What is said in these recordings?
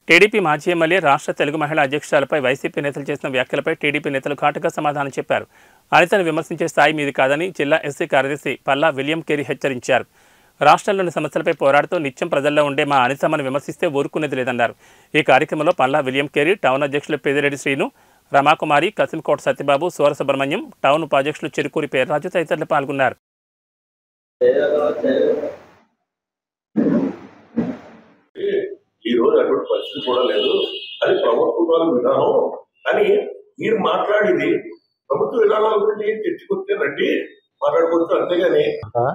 TDP మాజీ MLA రాష్ట్ర తెలుగు మహిళా అధ్యక్షురాలపై వైసీపీ నేతలు చేసిన వ్యాఖ్యలపై టీడీపీ నేతలు ఘాటుగా సమాధానం చెప్పారు అనితను విమర్శించే స్థాయి మీది కాదని జిల్లా ఎస్సీ కార్యదర్శి పల్లా విలియం కేరీ హెచ్చరించారు రాష్ట్రంలోని సమస్యలపై పోరాడుతూ నిత్యం ప్రజల్లో ఉండే మా అనితమ్మను విమర్శిస్తే ఊరుకునేది లేదన్నారు ఈ కార్యక్రమంలో పల్లా విలియం కేరీ టౌన్ అధ్యక్షులు పెదిరెడ్డి శ్రీను రమాకుమారి కసింకోట సత్యబాబు సూరసుబ్రహ్మణ్యం టౌన్ ఉపాధ్యక్షులు చెరుకూరి పేర్రాజు తదితరులు పాల్గొన్నారు ఈ రోజు అటువంటి పరిస్థితి కూడా లేదు అది ప్రభుత్వాల విధానం కానీ మీరు మాట్లాడేది ప్రభుత్వ విధానాల గురించి చర్చకొస్తే రండి మాట్లాడుకోవచ్చు అంతేగాని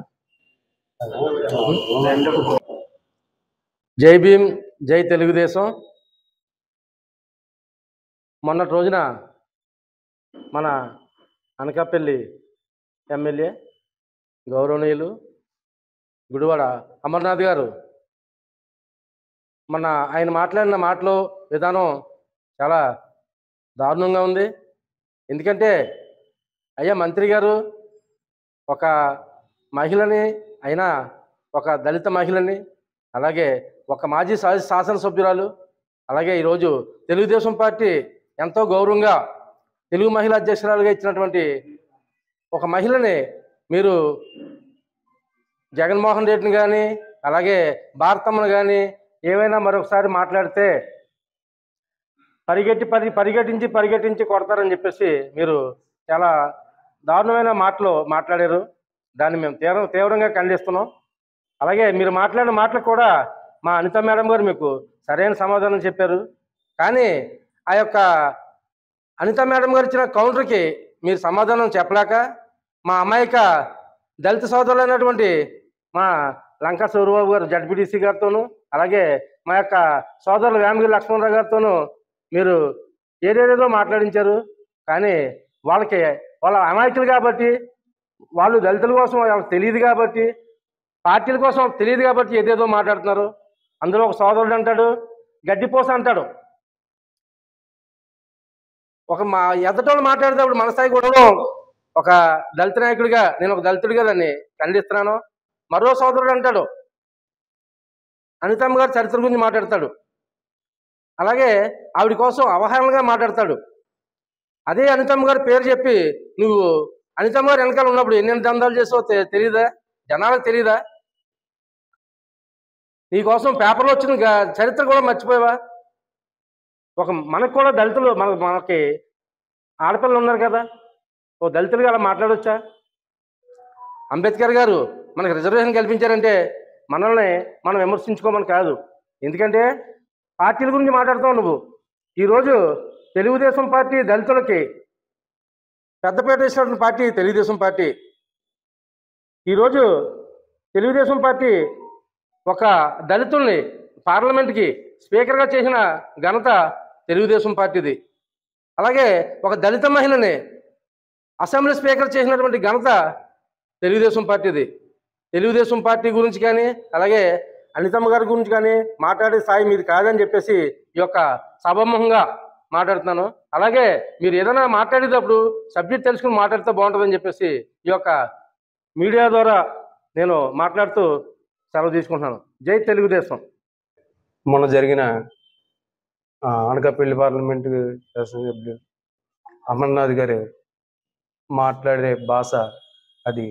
జై భీమ్ జై తెలుగుదేశం మొన్నటి రోజున మన అనకాపల్లి ఎమ్మెల్యే గౌరవనీయులు గుడివాడ అమర్నాథ్ గారు మన ఆయన మాట్లాడిన మాటలు విధానం చాలా దారుణంగా ఉంది ఎందుకంటే అయ్యా మంత్రి గారు ఒక మహిళని అయినా ఒక దళిత మహిళని అలాగే ఒక మాజీ శా- శాసనసభ్యురాలు అలాగే ఈరోజు తెలుగుదేశం పార్టీ ఎంతో గౌరవంగా తెలుగు మహిళా అధ్యక్షురాలుగా ఇచ్చినటువంటి ఒక మహిళని మీరు జగన్మోహన్ రెడ్డిని కానీ అలాగే భారతమ్మను కానీ ఏమైనా మరొకసారి మాట్లాడితే పరిగెట్టి పరి పరిగెట్టించి పరిగెట్టించి కొడతారని చెప్పేసి మీరు చాలా దారుణమైన మాటలు మాట్లాడారు దాన్ని మేము తీవ్ర తీవ్రంగా ఖండిస్తున్నాం అలాగే మీరు మాట్లాడిన మాటలకు కూడా మా అనిత మేడం గారు మీకు సరైన సమాధానం చెప్పారు కానీ ఆ యొక్క అనిత మేడం గారు ఇచ్చిన కౌంటర్కి మీరు సమాధానం చెప్పలేక మా అమాయక దళిత సోదరులైనటువంటి మా లంకా సూర్యబాబు గారు జడ్పీటీసీ గారితోనూ అలాగే మా యొక్క సోదరులు వేమగిరి లక్ష్మణరావు గారితోనూ మీరు ఏదేదేదో మాట్లాడించారు కానీ వాళ్ళకి వాళ్ళ అమాయకులు కాబట్టి వాళ్ళు దళితుల కోసం వాళ్ళకి తెలియదు కాబట్టి పార్టీల కోసం వాళ్ళకి తెలియదు కాబట్టి ఏదేదో మాట్లాడుతున్నారు అందులో ఒక సోదరుడు అంటాడు గడ్డిపోస అంటాడు ఒక మా ఎదటోళ్ళు మాట్లాడేటప్పుడు మన స్థాయి కూడా ఒక దళిత నాయకుడిగా నేను ఒక దళితుడిగా దాన్ని ఖండిస్తున్నాను మరో సోదరుడు అంటాడు అనితమ్మ గారి చరిత్ర గురించి మాట్లాడతాడు అలాగే ఆవిడ కోసం అవహేళనగా మాట్లాడతాడు అదే అనితమ్మ గారి పేరు చెప్పి నువ్వు అనితమ్మ గారు వెనకాల ఉన్నప్పుడు ఎన్నెన్ని దందాలు చేసావో తె- తెలీదా జనాలకు తెలీదా నీకోసం పేపర్లో వచ్చిన గ- చరిత్ర కూడా మర్చిపోయావా ఒక మనకు కూడా దళితులు మన మనకి ఆడపిల్లలు ఉన్నారు కదా ఓ దళితులుగా అలా మాట్లాడొచ్చా అంబేద్కర్ గారు మనకు రిజర్వేషన్ కల్పించారంటే మనల్ని మనం విమర్శించుకోమని కాదు ఎందుకంటే పార్టీల గురించి మాట్లాడుతావు నువ్వు ఈరోజు తెలుగుదేశం పార్టీ దళితులకి పెద్దపేట వేసినటువంటి పార్టీ తెలుగుదేశం పార్టీ ఈరోజు తెలుగుదేశం పార్టీ ఒక దళితుల్ని పార్లమెంట్కి స్పీకర్గా చేసిన ఘనత తెలుగుదేశం పార్టీది అలాగే ఒక దళిత మహిళని అసెంబ్లీ స్పీకర్ చేసినటువంటి ఘనత తెలుగుదేశం పార్టీది తెలుగుదేశం పార్టీ గురించి కానీ అలాగే అనితమ్మ గారి గురించి కానీ మాట్లాడే స్థాయి మీది కాదని చెప్పేసి ఈ యొక్క సభాముఖంగా మాట్లాడుతున్నాను అలాగే మీరు ఏదైనా మాట్లాడేటప్పుడు సబ్జెక్ట్ తెలుసుకుని మాట్లాడితే బాగుంటుందని చెప్పేసి ఈ యొక్క మీడియా ద్వారా నేను మాట్లాడుతూ సెలవు తీసుకుంటున్నాను జై తెలుగుదేశం మొన్న జరిగిన ఆ, అనకాపల్లి పార్లమెంటు శాసనసభ్యులు అమర్నాథ్ గారు మాట్లాడే భాష అది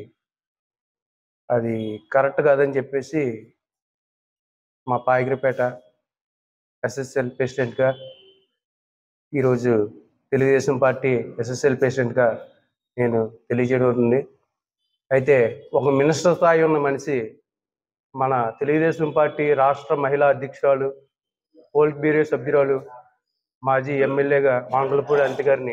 అది కరెక్ట్ కాదని చెప్పేసి మా పాయగిరిపేట ఎస్ఎస్ఎల్ ప్రెసిడెంట్గా ఈరోజు తెలుగుదేశం పార్టీ ఎస్ఎస్ఎల్ ప్రెసిడెంట్గా నేను తెలియజేయడం ఉంది అయితే ఒక మినిస్టర్ స్థాయి ఉన్న మనిషి మన తెలుగుదేశం పార్టీ రాష్ట్ర మహిళా అధ్యక్షురాలు పోలిట్ బ్యూరో సభ్యురాలు మాజీ ఎమ్మెల్యేగా మాంగళపూడి అంటి గారిని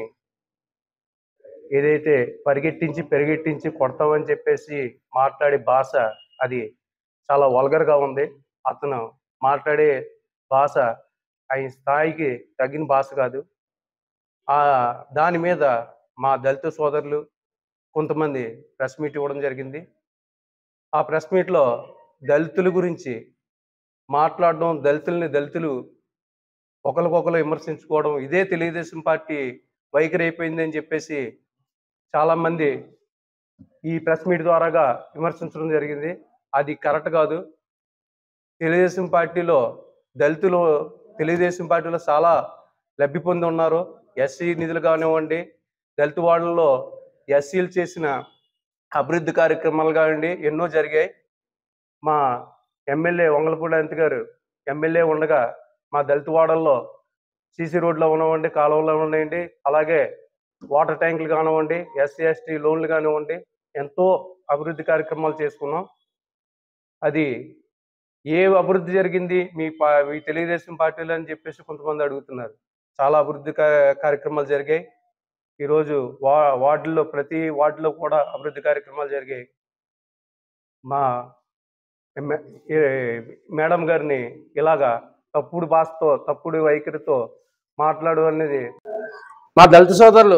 ఏదైతే పరిగెట్టించి పెరిగెట్టించి కొడతామని చెప్పేసి మాట్లాడే భాష అది చాలా వల్గర్గా ఉంది అతను మాట్లాడే భాష ఆయన స్థాయికి తగిన భాష కాదు ఆ దాని మీద మా దళిత సోదరులు కొంతమంది ప్రెస్ మీట్ ఇవ్వడం జరిగింది ఆ ప్రెస్ మీట్లో దళితుల గురించి మాట్లాడడం దళితుల్ని దళితులు ఒకరికొకరు విమర్శించుకోవడం ఇదే తెలుగుదేశం పార్టీ వైఖరి అయిపోయింది అని చెప్పేసి చాలామంది ఈ ప్రెస్ మీట్ ద్వారాగా విమర్శించడం జరిగింది అది కరెక్ట్ కాదు తెలుగుదేశం పార్టీలో దళితులు తెలుగుదేశం పార్టీలో చాలా లబ్ధి పొంది ఉన్నారు ఎస్సీ నిధులు కానివ్వండి దళిత వార్డుల్లో ఎస్సీలు చేసిన అభివృద్ధి కార్యక్రమాలు కానివ్వండి ఎన్నో జరిగాయి మా ఎమ్మెల్యే వంగలపూడి అనంత్ గారు ఎమ్మెల్యే ఉండగా మా దళిత వాడల్లో సీసీ రోడ్లు అవనివ్వండి కాలువలు అవనివ్వండి అలాగే వాటర్ ట్యాంకులు కానివ్వండి ఎస్సీ ఎస్టీ లోన్లు కానివ్వండి ఎంతో అభివృద్ధి కార్యక్రమాలు చేసుకున్నాం అది ఏ అభివృద్ధి జరిగింది మీ పా మీ తెలుగుదేశం పార్టీలో అని చెప్పేసి కొంతమంది అడుగుతున్నారు చాలా అభివృద్ధి కా- కార్యక్రమాలు జరిగాయి ఈరోజు వా వార్డుల్లో ప్రతి వార్డులో కూడా అభివృద్ధి కార్యక్రమాలు జరిగాయి మా ఎమ్మె- ఏ- మేడం గారిని ఇలాగా తప్పుడు భాషతో తప్పుడు వైఖరితో మాట్లాడు అనేది మా దళిత సోదరులు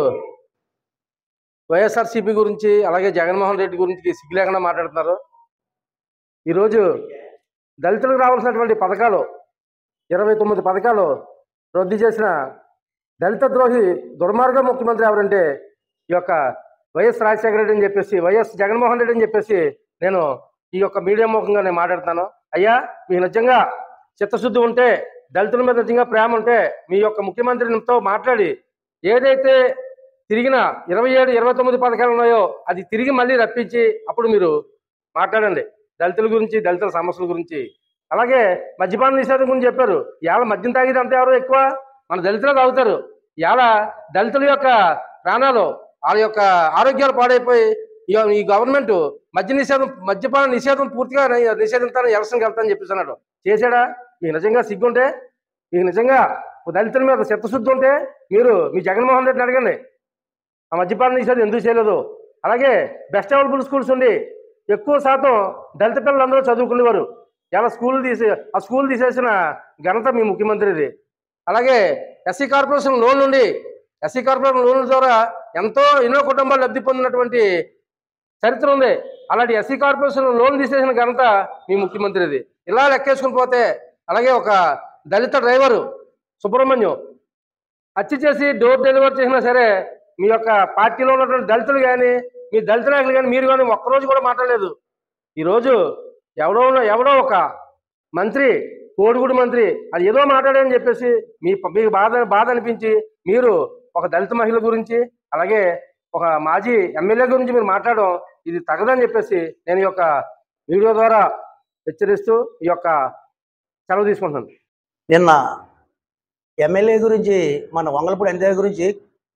వైఎస్ఆర్సీపీ గురించి అలాగే జగన్మోహన్ రెడ్డి గురించి సిగ్గు లేకుండా మాట్లాడుతున్నారు ఈరోజు దళితులకు రావాల్సినటువంటి పథకాలు ఇరవై తొమ్మిది పథకాలు రద్దు చేసిన దళిత ద్రోహి దుర్మార్గ ముఖ్యమంత్రి ఎవరంటే ఈ యొక్క వైఎస్ రాజశేఖర రెడ్డి అని చెప్పేసి వైఎస్ జగన్మోహన్ రెడ్డి అని చెప్పేసి నేను ఈ యొక్క మీడియా ముఖంగా నేను మాట్లాడుతాను అయ్యా మీకు నిజంగా చిత్తశుద్ధి ఉంటే దళితుల మీద నిజంగా ప్రేమ ఉంటే మీ యొక్క ముఖ్యమంత్రితో మాట్లాడి ఏదైతే తిరిగిన ఇరవై ఏడు ఇరవై తొమ్మిది పథకాలు ఉన్నాయో అది తిరిగి మళ్ళీ రప్పించి అప్పుడు మీరు మాట్లాడండి దళితుల గురించి దళితుల సమస్యల గురించి అలాగే మద్యపాన నిషేధం గురించి చెప్పారు ఇవాళ మద్యం తాగేది అంత ఎవరు ఎక్కువ మన దళితులు తాగుతారు ఇవాళ దళితుల యొక్క ప్రాణాలు వాళ్ళ యొక్క ఆరోగ్యాలు పాడైపోయి ఇక ఈ గవర్నమెంట్ మద్య నిషేధం మద్యపాన నిషేధం పూర్తిగా ని- నిషేధించాలని ఎలక్షన్కి వెళ్తానని చెప్పేసి అన్నాడు చేశాడా మీకు నిజంగా సిగ్గుంటే మీకు నిజంగా ఓ దళితుల మీద చిత్తశుద్ధి ఉంటే మీరు మీ జగన్మోహన్ రెడ్డిని అడగండి ఆ మద్యపాన నిషేధం ఎందుకు చేయలేదు అలాగే బెస్ట్ అవైలబుల్ స్కూల్స్ ఉండి ఎక్కువ శాతం దళిత పిల్లలందరూ చదువుకునేవారు ఎలా స్కూల్ తీసి ఆ స్కూల్ తీసేసిన ఘనత మీ ముఖ్యమంత్రిది అలాగే ఎస్సీ కార్పొరేషన్ లోన్ నుండి ఎస్సీ కార్పొరేషన్ లోన్ల ద్వారా ఎంతో ఎన్నో కుటుంబాలు లబ్ధి పొందినటువంటి చరిత్ర ఉంది అలాంటి ఎస్సీ కార్పొరేషన్ లోన్ తీసేసిన ఘనత మీ ముఖ్యమంత్రిది ఇలా లెక్కేసుకుని పోతే అలాగే ఒక దళిత డ్రైవరు సుబ్రహ్మణ్యం హత్య చేసి డోర్ డెలివరీ చేసినా సరే మీ యొక్క పార్టీలో ఉన్నటువంటి దళితులు కానీ మీ దళిత నాయకులు కానీ మీరు కానీ ఒక్కరోజు కూడా మాట్లాడలేదు ఈరోజు ఎవడో ఉన్న- ఎవడో ఒక మంత్రి కోడిగుడి మంత్రి అది ఏదో మాట్లాడని చెప్పేసి మీ మీకు బాధ బాధ అనిపించి మీరు ఒక దళిత మహిళ గురించి అలాగే ఒక మాజీ ఎమ్మెల్యే గురించి మీరు మాట్లాడడం ఇది తగదని చెప్పేసి నేను ఈ యొక్క వీడియో ద్వారా హెచ్చరిస్తూ ఈ యొక్క సెలవు తీసుకుంటున్నాను నిన్న ఎమ్మెల్యే గురించి మన వంగలపూడి అంతే గురించి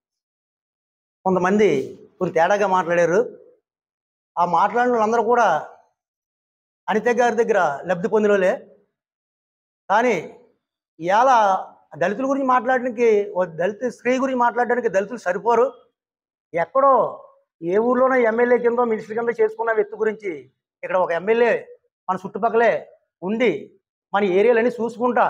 కొంతమంది కొన్ని తేడాగా మాట్లాడారు ఆ మాట్లాడిన వాళ్ళందరూ కూడా అనిత గారి దగ్గర లబ్ధి పొందిన వాళ్ళే కానీ ఇవాళ దళితుల గురించి మాట్లాడడానికి ఓ దళిత స్త్రీ గురించి మాట్లాడడానికి దళితులు సరిపోరు ఎక్కడో ఏ ఊర్లోనో ఎమ్మెల్యే కింద మినిస్టర్ కింద చేసుకున్న వ్యక్తి గురించి ఇక్కడ ఒక ఎమ్మెల్యే మన చుట్టుపక్కలే ఉండి మన ఏరియాలన్నీ చూసుకుంటా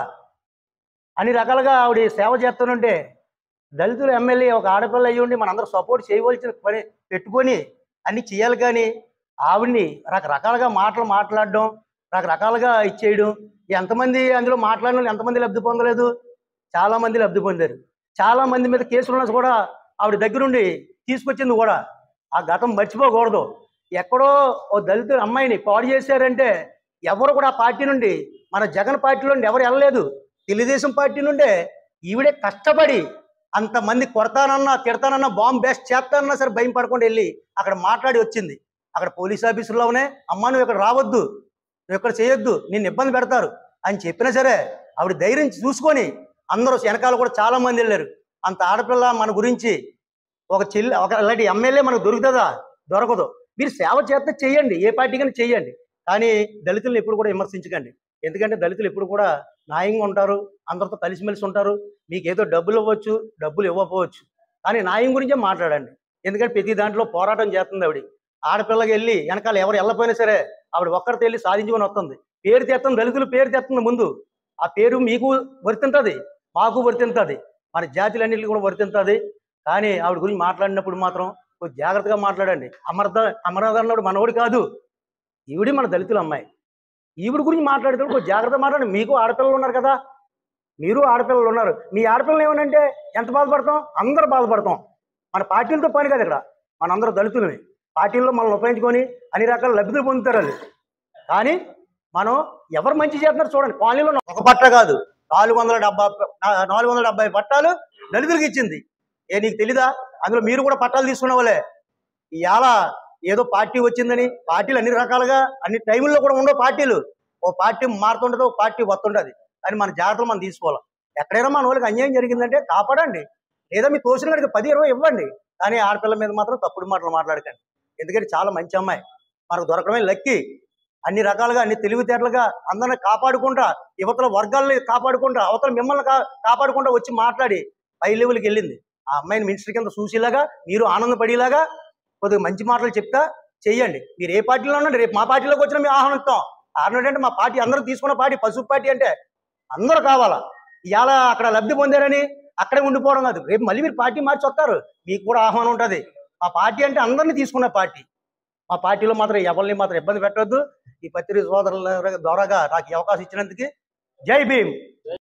అన్ని రకాలుగా ఆవిడ సేవ చేస్తుంటే దళితుల ఎమ్మెల్యే ఒక ఆడపిల్ల అయ్యి ఉండి మనందరూ సపోర్ట్ చేయవలసిన పని పెట్టుకొని అన్ని చేయాలి కానీ ఆవిడ్ని రకరకాలుగా మాటలు మాట్లాడడం రకరకాలుగా ఇచ్చేయడం ఎంతమంది అందులో మాట్లాడిన వాళ్ళు ఎంతమంది లబ్ధి పొందలేదు చాలా మంది లబ్ధి పొందారు చాలా మంది మీద కేసులు ఉన్నా కూడా ఆవిడ దగ్గరుండి తీసుకొచ్చింది కూడా ఆ గతం మర్చిపోకూడదు ఎక్కడో ఓ దళిత అమ్మాయిని పాడు చేశారంటే ఎవరు కూడా ఆ పార్టీ నుండి మన జగన్ పార్టీ నుండి ఎవరు వెళ్ళలేదు తెలుగుదేశం పార్టీ నుండే ఈవిడే కష్టపడి అంతమంది కొడతానన్నా తిడతానన్నా బాంబు బెస్ట్ చేస్తానన్నా సరే భయం పడకుండా వెళ్ళి అక్కడ మాట్లాడి వచ్చింది అక్కడ పోలీస్ ఆఫీసులోనే అమ్మా నువ్వు ఇక్కడ రావద్దు నువ్వు ఇక్కడ చేయొద్దు నిన్ను ఇబ్బంది పెడతారు అని చెప్పినా సరే ఆవిడ ధైర్యం చూసుకొని అందరూ వెనకాల కూడా చాలా మంది వెళ్ళారు అంత ఆడపిల్ల మన గురించి ఒక చెల్లి ఒక అలాంటి ఎమ్మెల్యే మనకు దొరుకుతుందా దొరకదు మీరు సేవ చేస్తే చెయ్యండి ఏ పార్టీకైనా చెయ్యండి కానీ దళితులను ఎప్పుడు కూడా విమర్శించకండి ఎందుకంటే దళితులు ఎప్పుడు కూడా న్యాయంగా ఉంటారు అందరితో కలిసిమెలిసి ఉంటారు మీకు ఏదో డబ్బులు ఇవ్వచ్చు డబ్బులు ఇవ్వకపోవచ్చు కానీ న్యాయం గురించే మాట్లాడండి ఎందుకంటే ప్రతి దాంట్లో పోరాటం చేస్తుంది ఆవిడ ఆడపిల్లకి వెళ్ళి వెనకాల ఎవరు వెళ్ళపోయినా సరే ఆవిడ ఒక్కరితో వెళ్ళి సాధించుకొని వస్తుంది పేరు తెస్తుంది దళితులు పేరు తెస్తుంది ముందు ఆ పేరు మీకు వర్తింతుంది మాకు వర్తింతుంది మన జాతులన్నింటికి కూడా వర్తింతుంది కానీ ఆవిడ గురించి మాట్లాడినప్పుడు మాత్రం కొంచెం జాగ్రత్తగా మాట్లాడండి అమర్ద అమరనాథ్ అన్నాడు మనోడు కాదు ఈవిడి మన దళితుల అమ్మాయి ఈవిడ గురించి మాట్లాడేటప్పుడు కొంచెం జాగ్రత్త మాట్లాడండి మీకు ఆడపిల్లలు ఉన్నారు కదా మీరు ఆడపిల్లలు ఉన్నారు మీ ఆడపిల్లలు ఏమనంటే ఎంత బాధపడతాం అందరూ బాధపడతాం మన పార్టీలతో పని కదా ఇక్కడ మనందరూ దళితులమే పార్టీల్లో మనల్ని ఉపయోగించుకొని అన్ని రకాల లబ్ధులు పొందుతారు వాళ్ళు కానీ మనం ఎవరు మంచి చేస్తున్నారు చూడండి కాలనీలో ఒక పట్ట కాదు నాలుగు వందల డెబ్బై నాలుగు వందల డెబ్బై పట్టాలు దళితులకు ఇచ్చింది ఏ నీకు తెలీదా అందులో మీరు కూడా పట్టాలు తీసుకున్న వాళ్ళే ఇవాళ ఏదో పార్టీ వచ్చిందని పార్టీలు అన్ని రకాలుగా అన్ని టైముల్లో కూడా ఉండవు పార్టీలు ఓ పార్టీ మారుతుండదు ఓ పార్టీ వస్తుండదు అని మన జాగ్రత్తలు మనం తీసుకోవాలి ఎక్కడైనా మన వాళ్ళకి అన్యాయం జరిగిందంటే కాపాడండి లేదా మీ తోసిన గడికి పది ఇరవై ఇవ్వండి కానీ ఆడపిల్ల మీద మాత్రం తప్పుడు మాటలు మాట్లాడకండి ఎందుకంటే చాలా మంచి అమ్మాయి మనకు దొరకడమే లక్కీ అన్ని రకాలుగా అన్ని తెలివితేటలుగా అందరిని కాపాడుకుంటా యువతల వర్గాల్ని కాపాడుకుంటా అవతల మిమ్మల్ని కా కాపాడుకుంటా వచ్చి మాట్లాడి పై లెవెల్కి వెళ్ళింది ఆ అమ్మాయిని మినిస్టర్ కింద చూసేలాగా మీరు ఆనందపడేలాగా కొద్దిగా మంచి మాటలు చెప్తా చెయ్యండి మీరు ఏ పార్టీలో ఉండండి రేపు మా పార్టీలోకి వచ్చినా మేము ఆహ్వానిస్తాం ఆహ్వానం అంటే మా పార్టీ అందరూ తీసుకున్న పార్టీ పసుపు పార్టీ అంటే అందరూ కావాలా ఇవాళ అక్కడ లబ్ధి పొందారని అక్కడే ఉండిపోవడం కాదు రేపు మళ్ళీ మీరు పార్టీ మార్చి వస్తారు మీకు కూడా ఆహ్వానం ఉంటుంది మా పార్టీ అంటే అందరినీ తీసుకున్న పార్టీ మా పార్టీలో మాత్రం ఎవరిని మాత్రం ఇబ్బంది పెట్టవద్దు ఈ పత్రిక సోదరుల ద్వారాగా నాకు ఈ అవకాశం ఇచ్చినందుకు జై భీమ్